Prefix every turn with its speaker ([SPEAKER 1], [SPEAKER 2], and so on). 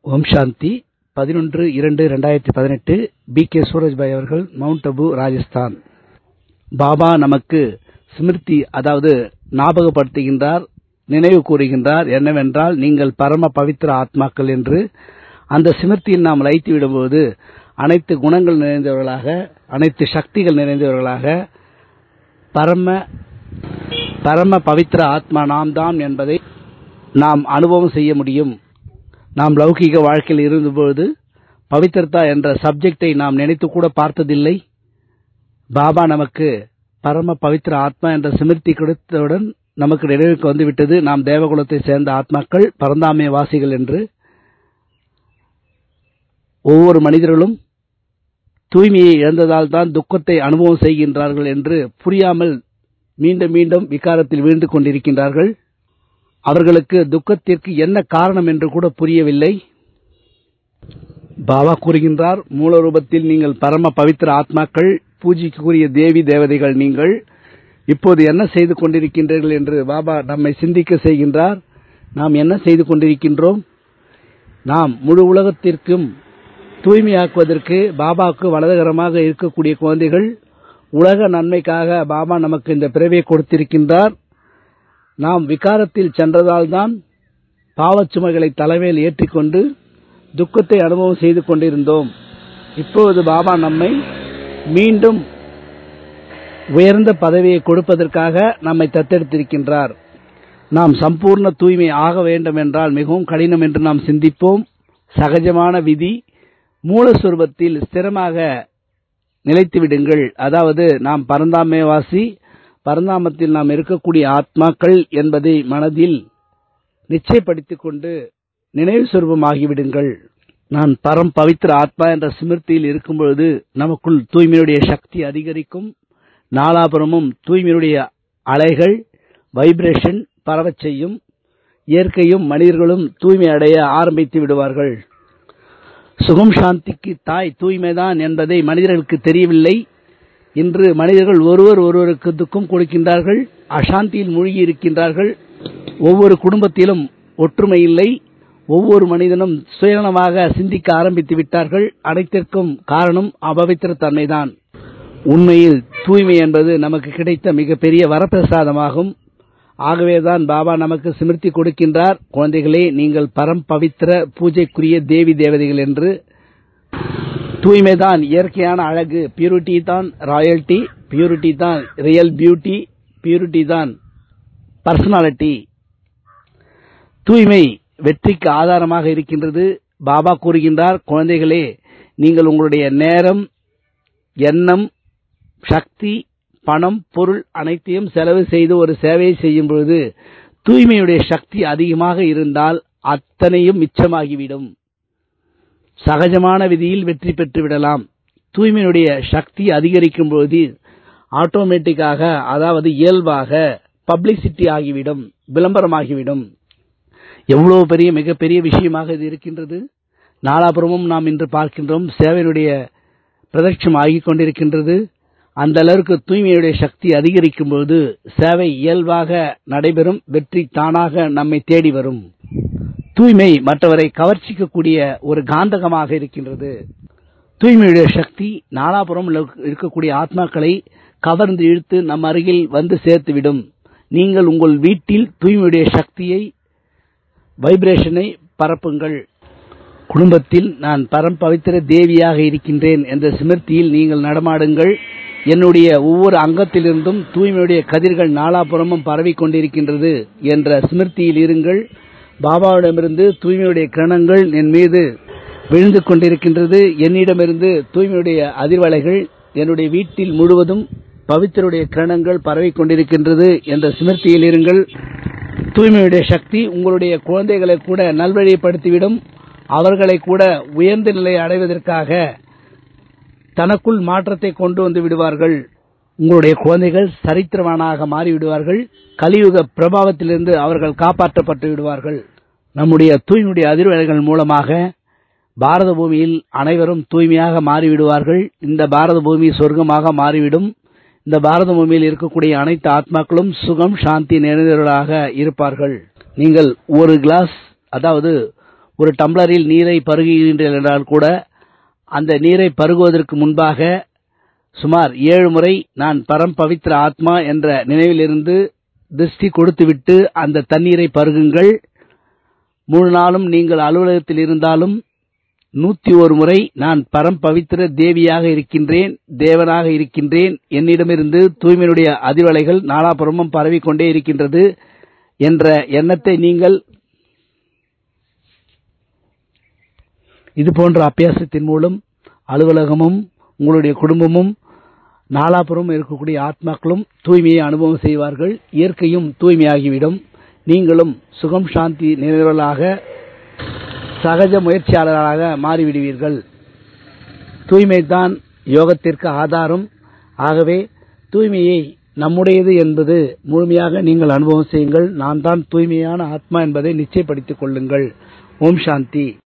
[SPEAKER 1] ஓம் சாந்தி பதினொன்று இரண்டு ரெண்டாயிரத்தி பதினெட்டு பி கே சூரஜ்பாய் அவர்கள் மவுண்ட் அபு ராஜஸ்தான் பாபா நமக்கு ஸ்மிருதி அதாவது ஞாபகப்படுத்துகின்றார் நினைவு கூறுகின்றார் என்னவென்றால் நீங்கள் பரம பவித்திர ஆத்மாக்கள் என்று அந்த ஸ்மிருதியில் நாம் லயித்து விடும்போது அனைத்து குணங்கள் நிறைந்தவர்களாக அனைத்து சக்திகள் நிறைந்தவர்களாக பரம பரம பவித்திர ஆத்மா நாம் தான் என்பதை நாம் அனுபவம் செய்ய முடியும் நாம் லௌகீக வாழ்க்கையில் இருந்தபோது பவித்திரதா என்ற சப்ஜெக்டை நாம் நினைத்து கூட பார்த்ததில்லை பாபா நமக்கு பரம பவித்திர ஆத்மா என்ற சிமிர்த்தி கொடுத்தவுடன் நமக்கு நினைவுக்கு வந்துவிட்டது நாம் தேவகுலத்தை சேர்ந்த ஆத்மாக்கள் பரந்தாமே வாசிகள் என்று ஒவ்வொரு மனிதர்களும் தூய்மையை இழந்ததால் தான் துக்கத்தை அனுபவம் செய்கின்றார்கள் என்று புரியாமல் மீண்டும் மீண்டும் விகாரத்தில் வீழ்ந்து கொண்டிருக்கின்றார்கள் அவர்களுக்கு துக்கத்திற்கு என்ன காரணம் என்று கூட புரியவில்லை பாபா கூறுகின்றார் மூல ரூபத்தில் நீங்கள் பரம பவித்திர ஆத்மாக்கள் பூஜைக்குரிய தேவி தேவதைகள் நீங்கள் இப்போது என்ன செய்து கொண்டிருக்கின்றீர்கள் என்று பாபா நம்மை சிந்திக்க செய்கின்றார் நாம் என்ன செய்து கொண்டிருக்கின்றோம் நாம் முழு உலகத்திற்கும் தூய்மையாக்குவதற்கு பாபாவுக்கு வலதுகரமாக இருக்கக்கூடிய குழந்தைகள் உலக நன்மைக்காக பாபா நமக்கு இந்த பிறவியை கொடுத்திருக்கின்றார் நாம் விகாரத்தில் சென்றதால் தான் பாவச்சுமைகளை தலைமையில் ஏற்றிக்கொண்டு துக்கத்தை அனுபவம் செய்து கொண்டிருந்தோம் இப்போது பாபா நம்மை மீண்டும் உயர்ந்த பதவியை கொடுப்பதற்காக நம்மை தத்தெடுத்திருக்கின்றார் நாம் சம்பூர்ண தூய்மை ஆக வேண்டும் என்றால் மிகவும் கடினம் என்று நாம் சிந்திப்போம் சகஜமான விதி மூலஸ்வரூபத்தில் ஸ்திரமாக நிலைத்து விடுங்கள் அதாவது நாம் பரந்தாமேவாசி பரந்தாமத்தில் நாம் இருக்கக்கூடிய ஆத்மாக்கள் என்பதை மனதில் நிச்சயப்படுத்திக் கொண்டு நினைவு சுரூபமாகிவிடுங்கள் நான் பரம் பவித்திர ஆத்மா என்ற சிமிர்த்தியில் இருக்கும் பொழுது நமக்குள் தூய்மையுடைய சக்தி அதிகரிக்கும் நாலாபுரமும் தூய்மையுடைய அலைகள் வைப்ரேஷன் பரவச் செய்யும் இயற்கையும் மனிதர்களும் தூய்மை அடைய ஆரம்பித்து விடுவார்கள் சுகம் சாந்திக்கு தாய் தூய்மைதான் என்பதை மனிதர்களுக்கு தெரியவில்லை இன்று மனிதர்கள் ஒருவர் ஒருவருக்கு துக்கம் கொடுக்கின்றார்கள் அசாந்தியில் மூழ்கி இருக்கின்றார்கள் ஒவ்வொரு குடும்பத்திலும் ஒற்றுமை இல்லை ஒவ்வொரு மனிதனும் சுயநலமாக சிந்திக்க ஆரம்பித்து விட்டார்கள் அனைத்திற்கும் காரணம் அபவித்திர தன்மைதான் உண்மையில் தூய்மை என்பது நமக்கு கிடைத்த மிகப்பெரிய வரப்பிரசாதமாகும் ஆகவேதான் பாபா நமக்கு சிமிர்த்தி கொடுக்கின்றார் குழந்தைகளே நீங்கள் பரம் பவித்திர பூஜைக்குரிய தேவி தேவதைகள் என்று தூய்மைதான் இயற்கையான அழகு பியூரிட்டி தான் ராயல்டி பியூரிட்டி தான் ரியல் பியூட்டி பியூரிட்டி தான் பர்சனாலிட்டி தூய்மை வெற்றிக்கு ஆதாரமாக இருக்கின்றது பாபா கூறுகின்றார் குழந்தைகளே நீங்கள் உங்களுடைய நேரம் எண்ணம் சக்தி பணம் பொருள் அனைத்தையும் செலவு செய்து ஒரு சேவையை செய்யும் பொழுது தூய்மையுடைய சக்தி அதிகமாக இருந்தால் அத்தனையும் மிச்சமாகிவிடும் சகஜமான விதியில் வெற்றி பெற்று விடலாம் தூய்மையுடைய சக்தி அதிகரிக்கும் பொழுது ஆட்டோமேட்டிக்காக அதாவது இயல்பாக பப்ளிசிட்டி ஆகிவிடும் விளம்பரமாகிவிடும் எவ்வளவு பெரிய மிகப்பெரிய விஷயமாக இது இருக்கின்றது நாலாபுரமும் நாம் இன்று பார்க்கின்றோம் சேவையினுடைய பிரதட்சம் ஆகிக் கொண்டிருக்கின்றது அந்த அளவிற்கு தூய்மையுடைய சக்தி அதிகரிக்கும் போது சேவை இயல்பாக நடைபெறும் வெற்றி தானாக நம்மை தேடி வரும் தூய்மை மற்றவரை கவர்ச்சிக்கக்கூடிய ஒரு காந்தகமாக இருக்கின்றது தூய்மையுடைய சக்தி நாலாபுரம் இருக்கக்கூடிய ஆத்மாக்களை கவர்ந்து இழுத்து நம் அருகில் வந்து சேர்த்துவிடும் நீங்கள் உங்கள் வீட்டில் தூய்மையுடைய சக்தியை வைப்ரேஷனை பரப்புங்கள் குடும்பத்தில் நான் பரம் பவித்திர தேவியாக இருக்கின்றேன் என்ற சிமிர்த்தியில் நீங்கள் நடமாடுங்கள் என்னுடைய ஒவ்வொரு அங்கத்திலிருந்தும் தூய்மையுடைய கதிர்கள் நாலாபுறமும் பரவிக் கொண்டிருக்கின்றது என்ற சிமிர்த்தியில் இருங்கள் பாபாவிடமிருந்து தூய்மையுடைய கிரணங்கள் என் மீது விழுந்து கொண்டிருக்கின்றது என்னிடமிருந்து தூய்மையுடைய அதிர்வலைகள் என்னுடைய வீட்டில் முழுவதும் பவித்தருடைய கிரணங்கள் பரவிக் கொண்டிருக்கின்றது என்ற சிமிர்த்தியில் இருங்கள் தூய்மையுடைய சக்தி உங்களுடைய குழந்தைகளை கூட நல்வழிப்படுத்திவிடும் அவர்களை கூட உயர்ந்த நிலையை அடைவதற்காக தனக்குள் மாற்றத்தை கொண்டு வந்து விடுவார்கள் உங்களுடைய குழந்தைகள் சரித்திரவானாக மாறிவிடுவார்கள் கலியுக பிரபாவத்திலிருந்து அவர்கள் காப்பாற்றப்பட்டு விடுவார்கள் நம்முடைய தூய்மையுடைய அதிர்வலைகள் மூலமாக பாரத பூமியில் அனைவரும் தூய்மையாக மாறிவிடுவார்கள் இந்த பாரத பூமி சொர்க்கமாக மாறிவிடும் இந்த பாரத பூமியில் இருக்கக்கூடிய அனைத்து ஆத்மாக்களும் சுகம் சாந்தி நிறைந்தவர்களாக இருப்பார்கள் நீங்கள் ஒரு கிளாஸ் அதாவது ஒரு டம்ளரில் நீரை பருகுகின்றீர்கள் என்றால் கூட அந்த நீரை பருகுவதற்கு முன்பாக சுமார் ஏழு முறை நான் பரம் பவித்ர ஆத்மா என்ற நினைவிலிருந்து திருஷ்டி கொடுத்துவிட்டு அந்த தண்ணீரை பருகுங்கள் முழு நாளும் நீங்கள் அலுவலகத்தில் இருந்தாலும் நூத்தி ஒரு முறை நான் பரம் பவித்திர தேவியாக இருக்கின்றேன் தேவனாக இருக்கின்றேன் என்னிடமிருந்து தூய்மையினுடைய அதிர்வலைகள் நாலாபுறமும் பரவிக்கொண்டே இருக்கின்றது என்ற எண்ணத்தை நீங்கள் இது போன்ற அபியாசத்தின் மூலம் அலுவலகமும் உங்களுடைய குடும்பமும் நாலாபுறம் இருக்கக்கூடிய ஆத்மாக்களும் தூய்மையை அனுபவம் செய்வார்கள் இயற்கையும் தூய்மையாகிவிடும் நீங்களும் சுகம் சாந்தி நிறைவர்களாக சகஜ முயற்சியாளர்களாக மாறிவிடுவீர்கள் தூய்மைதான் யோகத்திற்கு ஆதாரம் ஆகவே தூய்மையை நம்முடையது என்பது முழுமையாக நீங்கள் அனுபவம் செய்யுங்கள் நான் தான் தூய்மையான ஆத்மா என்பதை நிச்சயப்படுத்திக் கொள்ளுங்கள் ஓம் சாந்தி